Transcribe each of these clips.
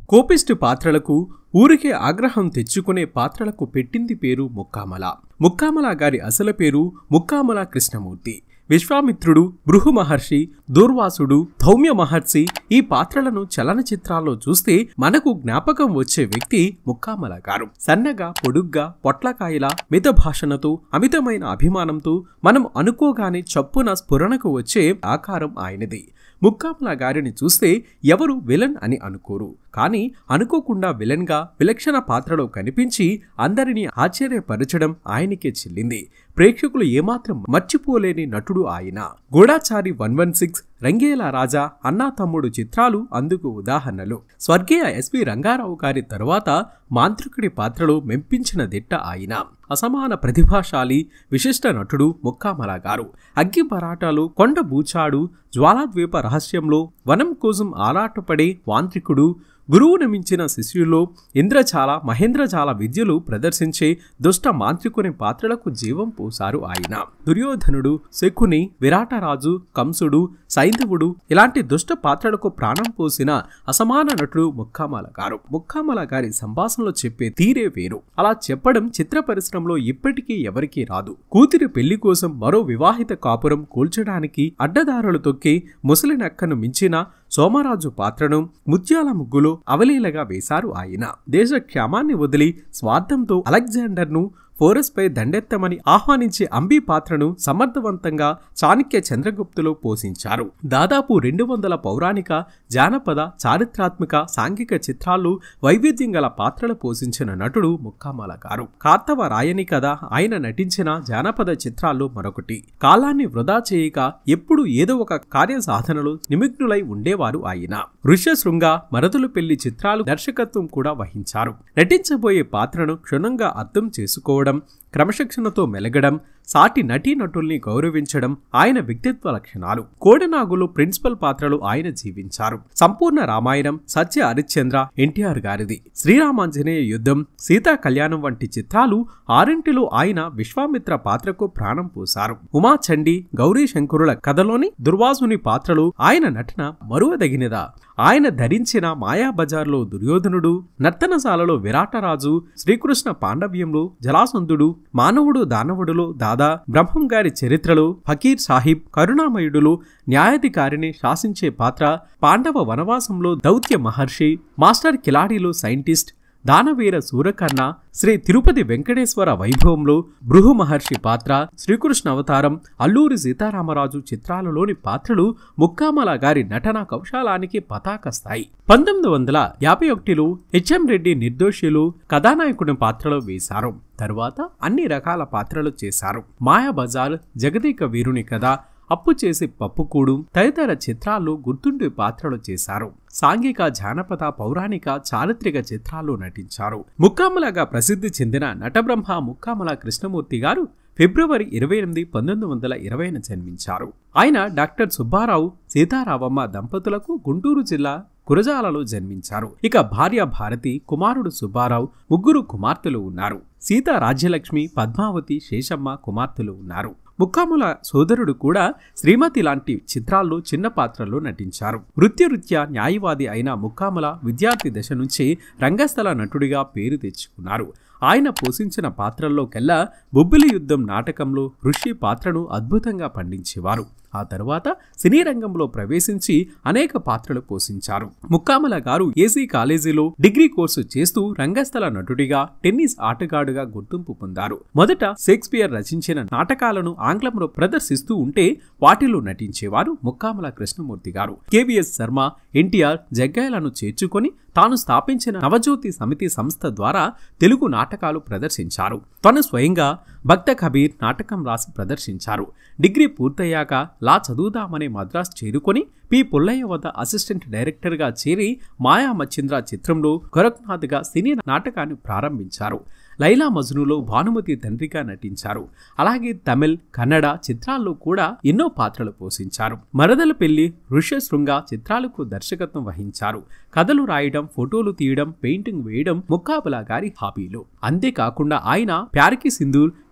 కోపిస్టు పాత్రలకు ఊరికే ఆగ్రహం తెచ్చుకునే పాత్రలకు పెట్టింది పేరు ముక్కామల ముక్కామల గారి అసలు పేరు ముక్కామల కృష్ణమూర్తి విశ్వామిత్రుడు భృహు మహర్షి దూర్వాసుడు ధౌమ్య మహర్షి ఈ పాత్రలను చలనచిత్రాల్లో చూస్తే మనకు జ్ఞాపకం వచ్చే వ్యక్తి ముక్కామల గారు సన్నగా పొడుగ్గా పొట్లకాయల మిత భాషణతో అమితమైన అభిమానంతో మనం అనుకోగానే చప్పున స్ఫురణకు వచ్చే ఆకారం ఆయనది ముక్కామల గారిని చూస్తే ఎవరు విలన్ అని అనుకోరు కానీ అనుకోకుండా విలన్గా విలక్షణ పాత్రలో కనిపించి అందరినీ ఆశ్చర్యపరచడం ఆయనకే చెల్లింది ప్రేక్షకులు ఏమాత్రం మర్చిపోలేని నటుడు ఆయన Goodachari one one six Rangeela Raja Anna Thammudu చిత్రాలు అందుకు ఉదాహరణలు స్వర్గీయ ఎస్పి రంగారావు గారి తరువాత మాంత్రికుడి పాత్రలో మెంపించిన దిట్ట ఆయన అసమాన ప్రతిభాశాలి విశిష్ట నటుడు ముక్కామల గారు అగ్గి పరాటాలు కొండ బూచాడు జ్వాలాద్వీప రహస్యంలో వనం కోసం ఆరాటపడే వాంత్రికుడు గురువును మించిన శిష్యుల్లో ఇంద్రజాల మహేంద్రజాల విద్యలు ప్రదర్శించే దుష్ట మాంత్రికుని పాత్రలకు జీవం పోశారు ఆయన దుర్యోధనుడు శకుని విరాటరాజు కంసుడు సైంధవుడు ఇలాంటి దుష్ట పాత్రలకు ప్రాణం పోసిన అసమాన నటుడు ముక్కామల గారు ముక్కామల గారి సంభాషణలో చెప్పే తీరే వేరు అలా చెప్పడం చిత్ర పరిశ్రమలో ఇప్పటికీ ఎవరికీ రాదు కూతురి పెళ్లి కోసం మరో వివాహిత కాపురం కూల్చడానికి అడ్డదారులు తొక్కి ముసలి నక్కను మించిన సోమరాజు పాత్రను ముత్యాల ముగ్గులో అవలీలగా వేశారు ఆయన దేశ క్షేమాన్ని వదిలి స్వార్థంతో అలెగ్జాండర్ను ఫోరస్పై దండెత్తమని ఆహ్వానించే అంబీ పాత్రను సమర్థవంతంగా చాణక్య చంద్రగుప్తులో పోషించారు దాదాపు రెండు వందల పౌరాణిక జానపద చారిత్రాత్మక సాంఘిక చిత్రాల్లో వైవిధ్యం గల పాత్రలు పోషించిన నటుడు ముక్కామాల గారు కార్తవ రాయని కథ ఆయన నటించిన జానపద చిత్రాల్లో మరొకటి కాలాన్ని వృధా చేయక ఎప్పుడు ఏదో ఒక కార్యసాధనలో నిమగ్నులై ఉండేవారు ఆయన ఋష్యశృంగ మరదులు పెళ్లి చిత్రాలు దర్శకత్వం కూడా వహించారు నటించబోయే పాత్రను క్షుణ్ణంగా అర్థం చేసుకోవడం క్రమశిక్షణతో మెలగడం సాటి నటీనటుల్ని గౌరవించడం ఆయన వ్యక్తిత్వ లక్షణాలు కోడనాగులు ప్రిన్సిపల్ పాత్రలు ఆయన జీవించారు సంపూర్ణ రామాయణం సత్య హరిశ్చంద్ర ఎన్టీఆర్ గారిది శ్రీరామాంజనేయ యుద్ధం సీతా కళ్యాణం వంటి చిత్రాలు ఆరింటిలో ఆయన విశ్వామిత్ర పాత్రకు ప్రాణం పోశారు ఉమాచండి గౌరీ శంకరుల కథలోని దుర్వాసుని పాత్రలు ఆయన నటన మరువదగినదా ఆయన ధరించిన మాయాబజార్లో దుర్యోధనుడు నర్తనశాలలో విరాటరాజు శ్రీకృష్ణ పాండవ్యంలో జలాసంధుడు మానవుడు దానవుడులో దాదా బ్రహ్మం గారి చరిత్రలో ఫకీర్ సాహిబ్ కరుణామయుడులో న్యాయాధికారిని శాసించే పాత్ర పాండవ వనవాసంలో దౌత్య మహర్షి మాస్టర్ కిలాడిలో సైంటిస్ట్ దానవీర సూరకర్ణ శ్రీ తిరుపతి వెంకటేశ్వర వైభవంలో బృహు మహర్షి పాత్ర శ్రీకృష్ణ అవతారం అల్లూరి సీతారామరాజు చిత్రాలలోని పాత్రలు ముక్కామల గారి నటన కౌశాలానికి పతాక స్థాయి పంతొమ్మిది వందల యాభై ఒకటిలో హెచ్ఎం రెడ్డి నిర్దోషిలో కథానాయకుని పాత్రలో వేశారు తరువాత అన్ని రకాల పాత్రలు చేశారు మాయాబజార్ జగదీక వీరుని కథ అప్పు చేసి పప్పుకూడు తదితర చిత్రాల్లో గుర్తుండే పాత్రలు చేశారు సాంఘిక జానపద పౌరాణిక చారిత్రక చిత్రాల్లో నటించారు ముక్కామలగా ప్రసిద్ధి చెందిన నటబ్రహ్మ ముక్కామల కృష్ణమూర్తి గారు ఫిబ్రవరి ఇరవై ఎనిమిది పంతొమ్మిది వందల ఇరవైన జన్మించారు ఆయన డాక్టర్ సుబ్బారావు సీతారామమ్మ దంపతులకు గుంటూరు జిల్లా కురజాలలో జన్మించారు ఇక భార్య భారతి కుమారుడు సుబ్బారావు ముగ్గురు కుమార్తెలు ఉన్నారు సీత రాజ్యలక్ష్మి పద్మావతి శేషమ్మ కుమార్తెలు ఉన్నారు ముక్కాముల సోదరుడు కూడా శ్రీమతి లాంటి చిత్రాల్లో చిన్న పాత్రల్లో నటించారు వృత్తిరీత్యా న్యాయవాది అయిన ముక్కాముల విద్యార్థి దశ నుంచి రంగస్థల నటుడిగా పేరు తెచ్చుకున్నారు ఆయన పోషించిన పాత్రల్లోకెల్లా బొబ్బిలి యుద్ధం నాటకంలో ఋషి పాత్రను అద్భుతంగా పండించేవారు ఆ తరువాత సినీ రంగంలో ప్రవేశించి అనేక పాత్రలు పోషించారు ముక్కామల గారు ఏసీ కాలేజీలో డిగ్రీ కోర్సు చేస్తూ రంగస్థల నటుడిగా టెన్నిస్ ఆటగాడుగా గుర్తింపు పొందారు మొదట షేక్స్పియర్ రచించిన నాటకాలను ఆంగ్లంలో ప్రదర్శిస్తూ ఉంటే వాటిలో నటించేవారు ముక్కామల కృష్ణమూర్తి గారు కేవీఎస్ శర్మ ఎన్టీఆర్ జగ్గాయలను చేర్చుకొని తాను స్థాపించిన నవజ్యోతి సమితి సంస్థ ద్వారా తెలుగు నాటకాలు ప్రదర్శించారు తను స్వయంగా భక్త కబీర్ నాటకం రాసి ప్రదర్శించారు డిగ్రీ పూర్తయ్యాక లా చదువుదామనే మద్రాస్ చేరుకొని పి పుల్లయ్య వద్ద అసిస్టెంట్ డైరెక్టర్గా చేరి మాయా మచ్చింద్ర చిత్రంలో గోరఖ్నాథ్గా సినీ నాటకాన్ని ప్రారంభించారు లైలా మజ్నులో భానుమతి తండ్రిగా నటించారు అలాగే తమిళ్ కన్నడ చిత్రాల్లో కూడా ఎన్నో పాత్రలు పోషించారు మరదల పెళ్లి ఋష్యశృంగ చిత్రాలకు దర్శకత్వం వహించారు కథలు రాయడం ఫోటోలు తీయడం పెయింటింగ్ వేయడం ముక్కాబులా గారి హాబీలు అంతేకాకుండా ఆయన ప్యారికి సింధూర్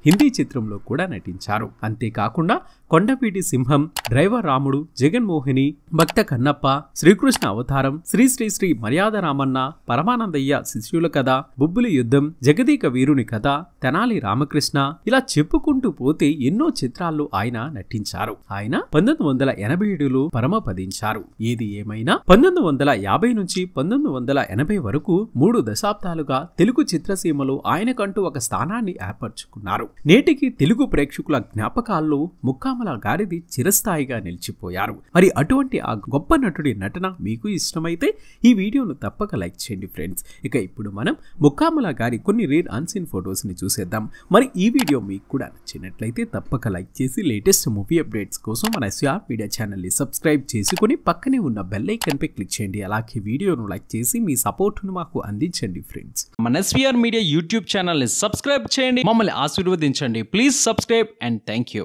హిందీ చిత్రంలో కూడా నటించారు అంతేకాకుండా కొండపీటి సింహం డ్రైవర్ రాముడు జగన్మోహిని భక్త కన్నప్ప శ్రీకృష్ణ అవతారం శ్రీ శ్రీ శ్రీ మర్యాద రామన్న పరమానందయ్య శిష్యుల కథ బుబ్బులి యుద్ధం జగదీక వీరుని కథ తెనాలి రామకృష్ణ ఇలా చెప్పుకుంటూ పోతే ఎన్నో చిత్రాల్లో ఆయన నటించారు ఆయన పంతొమ్మిది వందల ఎనభై ఏడులో పరమపదించారు ఏది ఏమైనా పంతొమ్మిది వందల యాభై నుంచి పంతొమ్మిది వందల ఎనభై వరకు మూడు దశాబ్దాలుగా తెలుగు చిత్రసీమలో ఆయనకంటూ ఒక స్థానాన్ని ఏర్పరచుకున్నారు నేటికి తెలుగు ప్రేక్షకుల జ్ఞాపకాల్లో ముక్కామల గారిది చిరస్థాయిగా నిలిచిపోయారు మరి అటువంటి ఆ గొప్ప నటుడి నటన మీకు ఇష్టమైతే ఈ వీడియోను తప్పక లైక్ చేయండి ఫ్రెండ్స్ ఇక ఇప్పుడు మనం ముక్కామల గారి కొన్ని రేర్ అన్సీన్ ఫొటోస్ ని చూసేద్దాం మరి ఈ వీడియో మీకు కూడా నచ్చినట్లయితే తప్పక లైక్ చేసి లేటెస్ట్ మూవీ అప్డేట్స్ కోసం మన ఎస్ఆర్ మీడియా ఛానల్ని సబ్స్క్రైబ్ చేసుకుని పక్కనే ఉన్న బెల్ ఐకన్ పై క్లిక్ చేయండి అలాగే వీడియోను లైక్ చేసి మీ సపోర్ట్ను మాకు అందించండి ఫ్రెండ్స్ మన ఎస్వీఆర్ మీడియా యూట్యూబ్ ఛానల్ని సబ్స్క్రైబ్ చేయండి మమ్మల్ని ఆశీర్వదించండి please subscribe and thank you